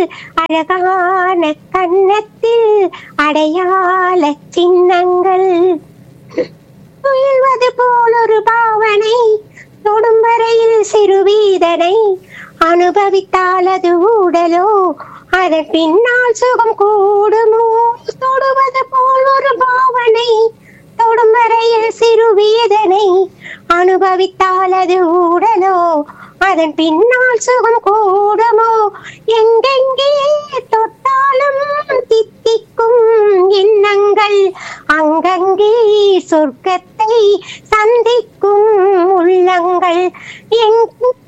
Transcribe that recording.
அழகான கன்னத்தில் அடையாள சின்னங்கள் துயில்வது போல் ஒரு பாவனை தொடும் வரையில் சிறுவீதனை அனுபவித்தால் அது ஊடலோ அதன் பின்னால் சுகம் கூடுமோ தொடுவது போல் ஒரு பாவனை தொடும் வரையில் சிறுவீதனை அனுபவித்தால் அது ஊடலோ அதன் பின்னால் சுகம் கூடுமோ எங்கெங்கே தொட்டாலும் தித்திக்கும் எண்ணங்கள் அங்கங்கே சொர்க்கத்தை சந்திக்கும் உள்ளங்கள் எங்